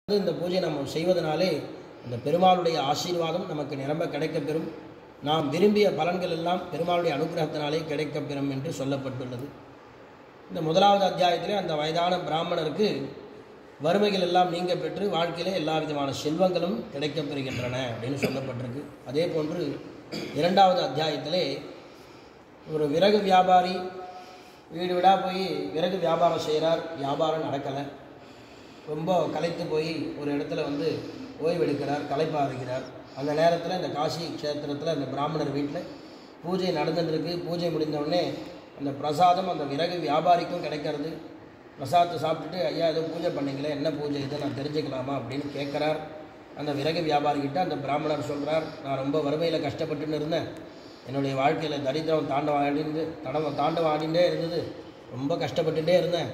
இந்த பூஜை நம்ம செய்வதனாலே இந்த பெருமாளுடைய ஆசீர்வாதம் நமக்கு நிரம்ப கிடைக்கப்பெறும் நாம் விரும்பிய பலன்கள் எல்லாம் பெருமாளுடைய அனுகிரகத்தினாலே கிடைக்கப்பெறும் என்று சொல்லப்பட்டுள்ளது இந்த முதலாவது அத்தியாயத்திலே அந்த வயதான பிராமணருக்கு வறுமைகள் எல்லாம் நீங்க பெற்று வாழ்க்கையிலே எல்லா விதமான செல்வங்களும் கிடைக்கப் பெறுகின்றன அப்படின்னு சொல்லப்பட்டிருக்கு அதே போன்று இரண்டாவது அத்தியாயத்திலே ஒரு விறகு வியாபாரி வீடு வீடாக போய் விறகு வியாபாரம் செய்கிறார் வியாபாரம் நடக்கலை ரொம்ப களைத்து போய் ஒரு இடத்துல வந்து ஓய்வெடுக்கிறார் களைப்பாக இருக்கிறார் அந்த நேரத்தில் இந்த காசி க்ஷேத்திரத்தில் அந்த பிராமணர் வீட்டில் பூஜை நடந்துட்டுருக்கு பூஜை முடிந்த உடனே அந்த பிரசாதம் அந்த விறகு வியாபாரிக்கும் கிடைக்கிறது பிரசாதத்தை சாப்பிட்டுட்டு ஐயா ஏதோ பூஜை பண்ணீங்களே என்ன பூஜை இது நான் தெரிஞ்சுக்கலாமா அப்படின்னு கேட்குறார் அந்த விறகு வியாபாரிகிட்ட அந்த பிராமணர் சொல்கிறார் நான் ரொம்ப வறுமையில் கஷ்டப்பட்டுன்னு இருந்தேன் என்னுடைய வாழ்க்கையில் தரித்திரம் தாண்டவம் ஆடிந்து தடவ தாண்டவம் ஆடிண்டே இருந்தது ரொம்ப கஷ்டப்பட்டுட்டே இருந்தேன்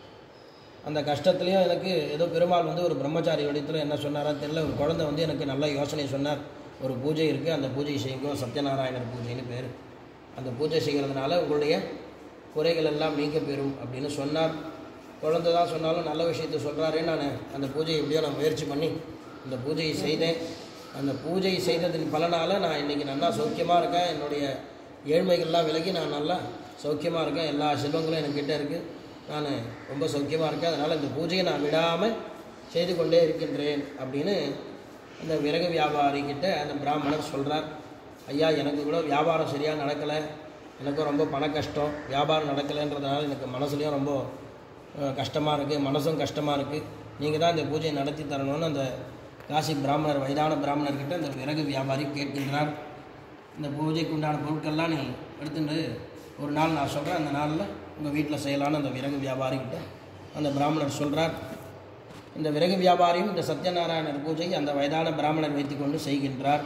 அந்த கஷ்டத்துலேயும் எனக்கு ஏதோ பெருமாள் வந்து ஒரு பிரம்மச்சாரி வடிவத்தில் என்ன சொன்னாரான்னு தெரியல ஒரு குழந்தை வந்து எனக்கு நல்ல யோசனை சொன்னார் ஒரு பூஜை இருக்குது அந்த பூஜை செய்யுங்க சத்யநாராயணர் பூஜைன்னு பேர் அந்த பூஜை செய்கிறதுனால உங்களுடைய குறைகள் எல்லாம் நீங்க பெறும் அப்படின்னு சொன்னார் குழந்தை தான் சொன்னாலும் நல்ல விஷயத்தை சொல்கிறாரே நான் அந்த பூஜையை எப்படியோ நான் முயற்சி பண்ணி அந்த பூஜையை செய்தேன் அந்த பூஜை செய்ததின் பலனால் நான் இன்றைக்கி நல்லா சௌக்கியமாக இருக்கேன் என்னுடைய ஏழ்மைகள்லாம் விலகி நான் நல்லா சௌக்கியமாக இருக்கேன் எல்லா செல்வங்களும் என்கிட்ட இருக்குது நான் ரொம்ப சௌக்கியமாக இருக்கேன் அதனால் இந்த பூஜையை நான் விடாமல் செய்து கொண்டே இருக்கின்றேன் அப்படின்னு அந்த விறகு வியாபாரிக்கிட்ட அந்த பிராமணர் சொல்கிறார் ஐயா எனக்கு கூட வியாபாரம் சரியாக நடக்கலை எனக்கும் ரொம்ப பண கஷ்டம் வியாபாரம் நடக்கலைன்றதுனால எனக்கு மனசுலையும் ரொம்ப கஷ்டமாக இருக்குது மனசும் கஷ்டமாக இருக்குது நீங்கள் தான் இந்த பூஜையை நடத்தி தரணும்னு அந்த காசி பிராமணர் வயதான பிராமணர்கிட்ட அந்த விறகு வியாபாரி கேட்கின்றார் இந்த பூஜைக்கு உண்டான பொருட்கள்லாம் நீ எடுத்துட்டு ஒரு நாள் நான் சொல்கிறேன் அந்த நாளில் உங்கள் வீட்டில் செய்யலான்னு அந்த விறகு வியாபாரிகிட்ட அந்த பிராமணர் சொல்கிறார் இந்த விறகு வியாபாரியும் இந்த சத்யநாராயணர் பூஜை அந்த வயதான பிராமணர் வைத்துக்கொண்டு செய்கின்றார்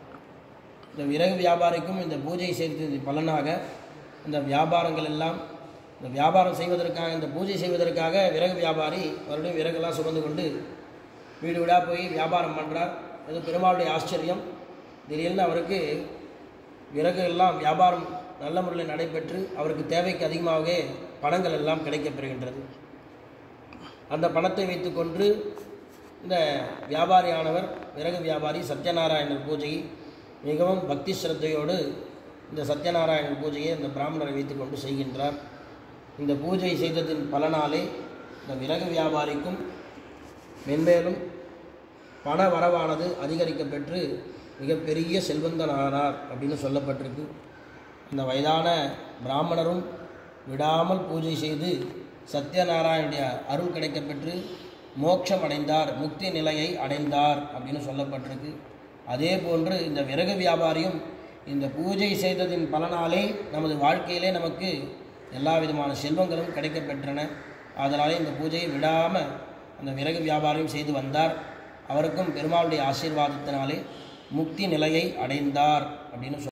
இந்த விறகு வியாபாரிக்கும் இந்த பூஜை செய்தது பலனாக இந்த வியாபாரங்கள் எல்லாம் இந்த வியாபாரம் செய்வதற்காக இந்த பூஜை செய்வதற்காக விறகு வியாபாரி மறுபடியும் விறகுலாம் சுமந்து கொண்டு வீடு வீடாக போய் வியாபாரம் பண்ணுறார் அது பெருமாளுடைய ஆச்சரியம் திடீர்னு அவருக்கு விறகு எல்லாம் வியாபாரம் நல்ல முறையில் நடைபெற்று அவருக்கு தேவைக்கு அதிகமாகவே பணங்கள் எல்லாம் கிடைக்கப்பெறுகின்றது அந்த பணத்தை வைத்துக்கொண்டு இந்த வியாபாரியானவர் விறகு வியாபாரி சத்யநாராயணர் பூஜையை மிகவும் பக்தி சிரத்தையோடு இந்த சத்யநாராயணர் பூஜையை இந்த பிராமணரை வைத்துக்கொண்டு செய்கின்றார் இந்த பூஜை செய்ததின் பலனாலே இந்த விறகு வியாபாரிக்கும் மென்மேலும் பண வரவானது அதிகரிக்கப் பெற்று மிகப்பெரிய செல்வந்தனானார் அப்படின்னு சொல்லப்பட்டிருக்கு இந்த வயதான பிராமணரும் விடாமல் பூஜை செய்து சத்யநாராயணுடைய அருள் கிடைக்கப்பெற்று மோட்சம் அடைந்தார் முக்தி நிலையை அடைந்தார் அப்படின்னு சொல்லப்பட்டிருக்கு அதே போன்று இந்த விறகு வியாபாரியும் இந்த பூஜை செய்ததின் பலனாலே நமது வாழ்க்கையிலே நமக்கு எல்லா விதமான செல்வங்களும் கிடைக்கப்பெற்றன அதனாலே இந்த பூஜையை விடாமல் அந்த விறகு வியாபாரியும் செய்து வந்தார் அவருக்கும் பெருமாளுடைய ஆசீர்வாதத்தினாலே முக்தி நிலையை அடைந்தார் அப்படின்னு சொல்